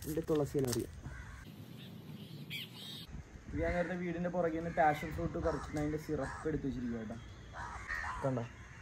എൻ്റെ തുളസിയില അറിയാം ഞാൻ നേരത്തെ വീടിൻ്റെ പുറകിൽ നിന്ന് പാഷൻ ഫ്രൂട്ട് പറിച്ചിട്ട് അതിൻ്റെ സിറപ്പ് എടുത്ത് വെച്ചിരിക്കുക കേട്ടോ കണ്ട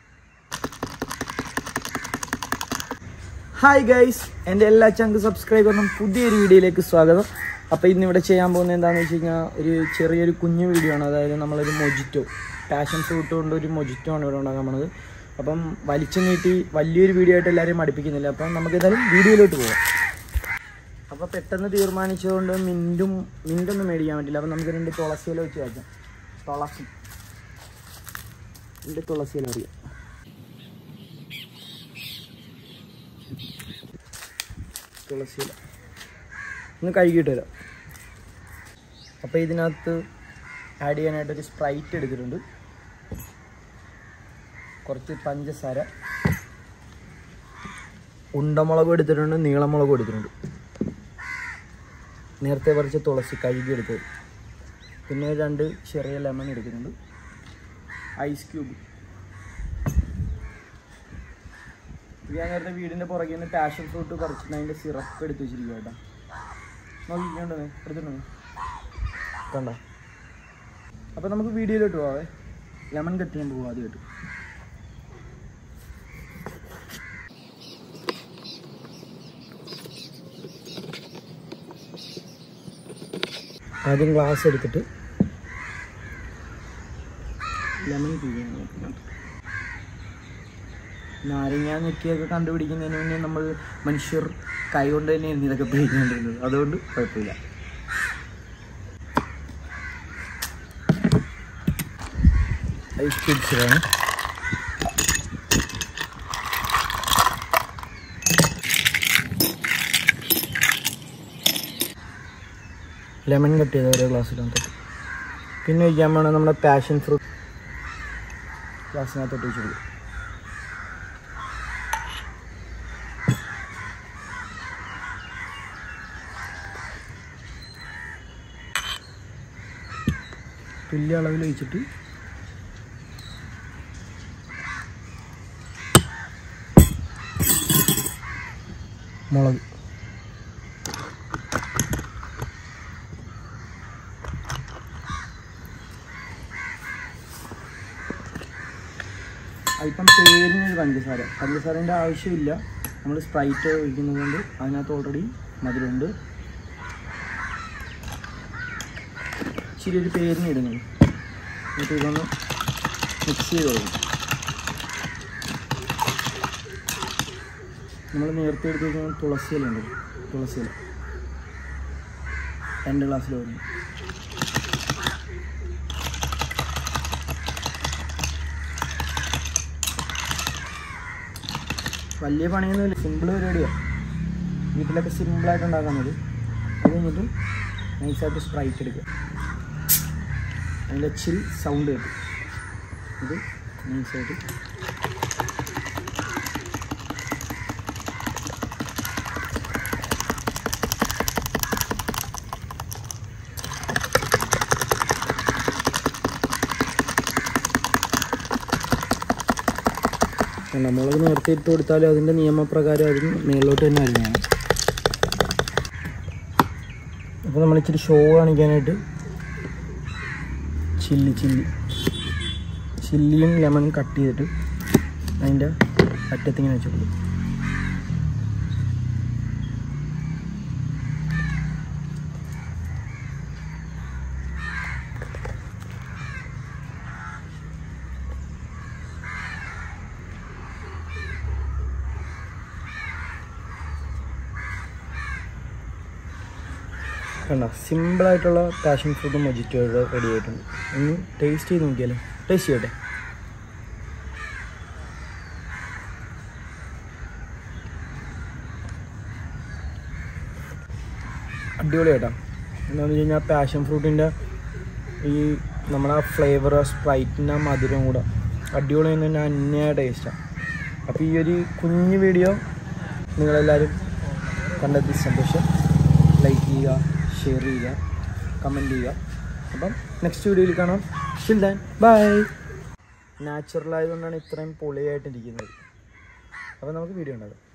ഹായ് ഗൈസ് എൻ്റെ എല്ലാ ചങ്ക് സബ്സ്ക്രൈബറിനും പുതിയൊരു വീഡിയോയിലേക്ക് സ്വാഗതം അപ്പോൾ ഇന്ന് ഇവിടെ ചെയ്യാൻ പോകുന്നത് എന്താണെന്ന് വെച്ച് കഴിഞ്ഞാൽ ഒരു ചെറിയൊരു കുഞ്ഞു വീഡിയോ ആണ് അതായത് നമ്മളൊരു മൊജിറ്റോ പാഷൻ ഫ്രൂട്ട് കൊണ്ട് ഒരു മൊജിറ്റോ ആണ് ഇവിടെ ഉണ്ടാക്കാൻ പോണത് അപ്പം വലിച്ചു നീട്ടി വലിയൊരു വീഡിയോ ആയിട്ട് എല്ലാവരെയും മടുപ്പിക്കുന്നില്ല അപ്പം നമുക്ക് ഏതായാലും വീഡിയോയിലോട്ട് പോകാം അപ്പോൾ പെട്ടെന്ന് തീരുമാനിച്ചുകൊണ്ട് മിൻറ്റും മിൻറ്റൊന്നും മേടിക്കാൻ പറ്റില്ല അപ്പം നമുക്ക് രണ്ട് തുളസിയില വെച്ച് വയ്ക്കാം തുളസി രണ്ട് തുളസിയില അറിയാം തുളസിയില ഒന്ന് കഴുകിയിട്ട് വരാം അപ്പോൾ ഇതിനകത്ത് ആഡ് ചെയ്യാനായിട്ടൊരു സ്പ്രൈറ്റ് എടുത്തിട്ടുണ്ട് കുറച്ച് പഞ്ചസാര ഉണ്ടമുളകും എടുത്തിട്ടുണ്ട് നീളമുളകും എടുത്തിട്ടുണ്ട് നേരത്തെ പറിച്ച തുളസി കഴുകി എടുത്തത് പിന്നെ രണ്ട് ചെറിയ ലെമൺ എടുക്കുന്നുണ്ട് ഐസ് ക്യൂബ് ഞാൻ നേരത്തെ വീടിൻ്റെ പുറകിൽ നിന്ന് പാഷൻ ഫ്രൂട്ട് പറിച്ചിട്ട് അതിൻ്റെ സിറപ്പ് എടുത്ത് വെച്ചിരിക്കുക കേട്ടോ നോക്കിക്കോണ്ടേ എടുത്തിട്ടുണ്ടോ കണ്ട അപ്പോൾ നമുക്ക് വീഡിയോയിലോട്ട് പോവാവേ ലെമൺ കട്ട് ചെയ്യാൻ പോവാം ആദ്യമായിട്ട് ആദ്യം ഗ്ലാസ് എടുത്തിട്ട് ലെമൺ പിഴിയാണ് നോക്കുന്നത് നാരങ്ങ നെക്കിയൊക്കെ കണ്ടുപിടിക്കുന്നതിന് മുന്നേ നമ്മൾ മനുഷ്യർ കൈ കൊണ്ട് തന്നെയായിരുന്നു ഇതൊക്കെ പിഴിഞ്ഞുകൊണ്ടിരുന്നത് അതുകൊണ്ട് കുഴപ്പമില്ല ഐസ് ക്യൂബ്സിലാണ് ലെമൺ കട്ട് ചെയ്ത ഓരോ ഗ്ലാസ്സിനകത്തോട്ട് പിന്നെ ഒഴിക്കാൻ വേണം നമ്മുടെ പാഷൻ ഫ്രൂട്ട് ഗ്ലാസ്സിനകത്തോട്ട് ഒഴിച്ചു കൊടുക്കും തുല്യ അളവിൽ ഒഴിച്ചിട്ട് മുളക് അല്പം പേരിനൊരു പഞ്ചസാര പഞ്ചസാരേൻ്റെ ആവശ്യമില്ല നമ്മൾ സ്പ്രൈറ്റ് ഒഴിക്കുന്നത് കൊണ്ട് അതിനകത്ത് ഓൾറെഡി മധുരമുണ്ട് ഇച്ചിരി ഒരു പേരിന് ഇടുന്നത് എന്നിട്ട് ഇതൊന്ന് മിക്സ് ചെയ്ത് കൊടുക്കും നമ്മൾ നേരത്തെ എടുത്ത് വെച്ചാൽ തുളസിയിലുണ്ട് തുളസിയില രണ്ട് ഗ്ലാസ്സിൽ വരും വലിയ പണിയൊന്നുമില്ല സിമ്പിൾ പരിപാടിയാണ് വീട്ടിലൊക്കെ സിമ്പിളായിട്ട് ഉണ്ടാക്കുന്നത് അത് കഴിഞ്ഞിട്ട് നൈസായിട്ട് സ്പ്രൈറ്റ് എടുക്കുക അതിൻ്റെ ചിൽ സൗണ്ട് കിട്ടും ഇത് നൈസായിട്ട് നമ്മളത് നേരത്തെ ഇട്ട് കൊടുത്താലും അതിൻ്റെ നിയമപ്രകാരം അതിന് മേളിലോട്ട് തന്നെ വരുന്നതാണ് അപ്പോൾ നമ്മൾ ഇച്ചിരി ഷോ കാണിക്കാനായിട്ട് ചില്ലി ചില്ലി ചില്ലിയും ലെമണും കട്ട് ചെയ്തിട്ട് അതിൻ്റെ അറ്റത്തിങ്ങനെ വെച്ച് കൊടുക്കും കണ്ട സിമ്പിളായിട്ടുള്ള പാഷൻ ഫ്രൂട്ട് മൊജിറ്റോ റെഡി ആയിട്ടുണ്ട് ഒന്ന് ടേസ്റ്റ് ചെയ്ത് നോക്കിയാലോ ടേസ്റ്റ് ചെയ്യട്ടെ അടിപൊളിയായിട്ടാ എന്താണെന്ന് വെച്ച് കഴിഞ്ഞാൽ പാഷൻ ഫ്രൂട്ടിൻ്റെ ഈ നമ്മുടെ ആ ഫ്ലേവർ സ്പ്രൈറ്റിൻ്റെ ആ മധുരം കൂടെ അടിപൊളി തന്നെ അന്യായ ടേസ്റ്റാണ് അപ്പോൾ ഈ ഒരു കുഞ്ഞു വീഡിയോ നിങ്ങളെല്ലാവരും കണ്ടെത്തി സന്തോഷം ലൈക്ക് ചെയ്യുക ഷെയർ ചെയ്യുക കമൻറ്റ് ചെയ്യുക അപ്പം നെക്സ്റ്റ് വീഡിയോയിൽ കാണാം ടിൽ ദാൻ ബൈ നാച്ചുറൽ ആയതുകൊണ്ടാണ് ഇത്രയും പൊളിയായിട്ടിരിക്കുന്നത് അപ്പോൾ നമുക്ക് വീഡിയോ ഉണ്ടാകാം